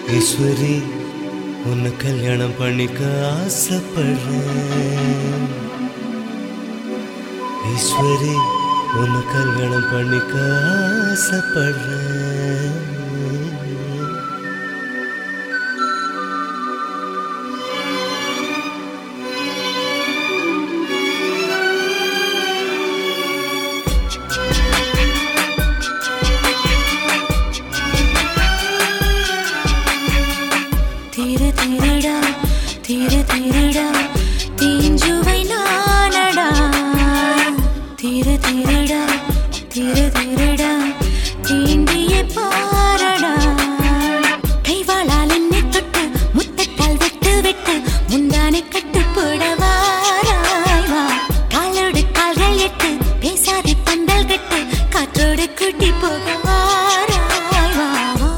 ஈஸ்வரி உன்னை கல்யாணம் பண்ணிக்க ஆசைப்படுறேன் ஈஸ்வரி உன்னை கல்யாணம் பண்ணிக்க ஆசைப்படுறேன் திரு திருடா திரு திருடா தீஞ்சுவை நானடா திரு திருடா திரு திருடா தீண்டிய பாரடா கைவாளால் என்னை தொட்டு முத்தட்டால் விட்டு விட்டு முந்தானை கட்டு போடவாராய் வா காலோடு கால்கள் எட்டு பேசாதே பந்தல் கட்டு காற்றோடு கூட்டி போக வாராய் வா வா.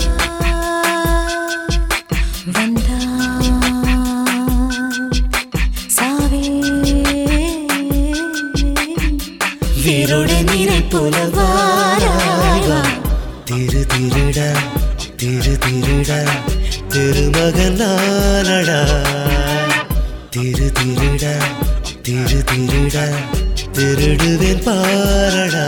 வந்தாய் சாவே வீரோட நீரை போல வாராய் வா திரு திருடா திரு திருடா திருமகன் நானடா திரு திருடா திரு திருடா திருடுவேன் பாரடா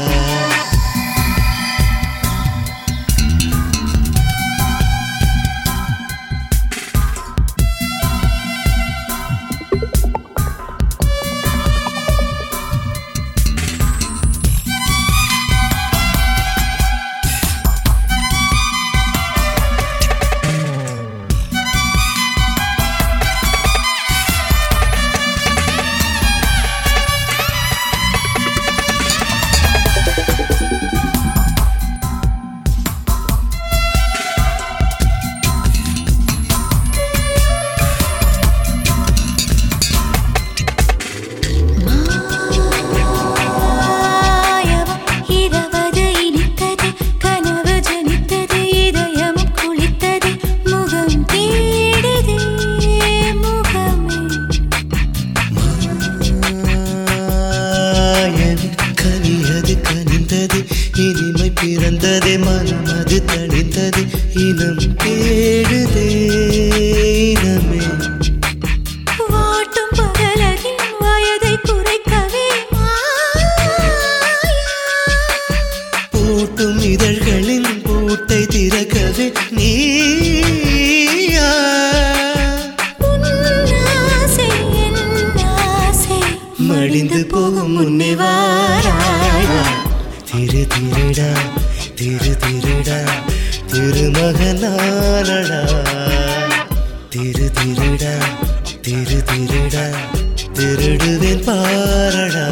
மாயவம் இரவது இனித்தது கனவு ஜனித்தது இதயமும் குளித்தது முகம் தேடுதே முகமே மாயன் கனியது கனிந்தது இனிமை பிறந்ததே மனம் அது தணிந்தது இனம் தேடுதே இனமே வாட்டும் பகலதின் வயதை குறைக்கவே மாயா. பூட்டும் இதழ்களின் பூட்டை திறக்கவே நீயா உன் ஆசை என் ஆசை மடிந்து போகும் முன்னே வாராய் வா. திரு திருடா திரு திருடா திருமகனானடா திரு திருடா திரு திருடா திருடுவேன் பாரடா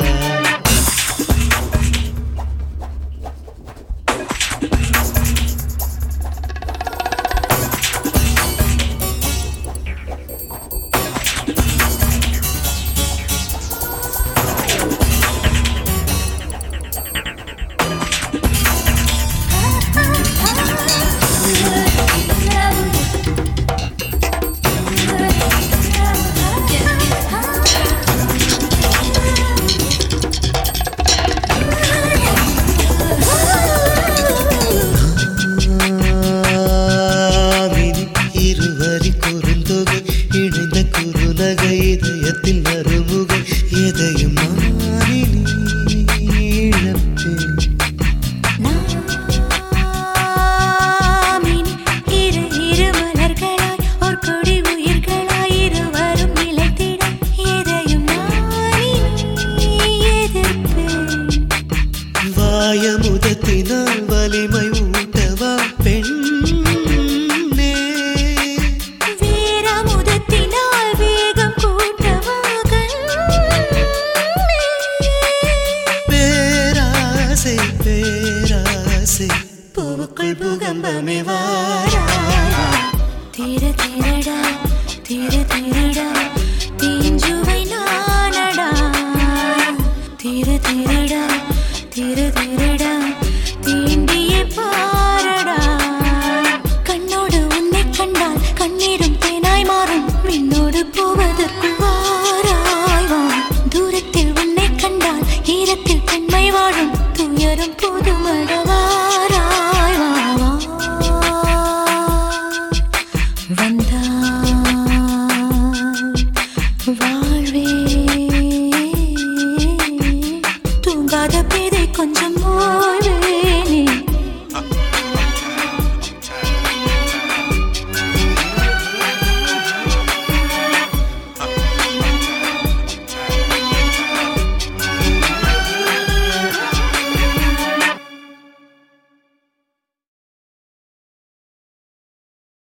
ஆமினி இருவரி குறுந்தொகை இணைந்த குறுநகை இதயத்தில் மறுமுகை எதையும் மாறினி இழப்பேன் நாமினி இரு இரு மலர்களாய் ஒரு கொடி உயிர்களாய் இருவரும் நிலைத்திட எதையும் நானி எதிர்ப்பேன் வாயமுதத்தினால் வலிமை ஊட்டவா பெண்ணே வீரமுதத்தினால் வேகம் கூட்டவாக பேராசை பேராசை பூவுக்குள் பூகம்பமே வாராய் திரு திருடா திரு திருடா தீஞ்சுவை நானடா திரு திருடா திரு திருடா தீண்டிய பாரடா கண்ணோடு உன்னை கண்டால் கண்ணீரும் தேனாய் மாறும் விண்ணோடு போவதற்குள் வாராய் வா தூரத்தில் உன்னை கண்டால் ஈரத்தில் பெண்மை வாழும் துயரும் போதுமடவாராய் வா வா வா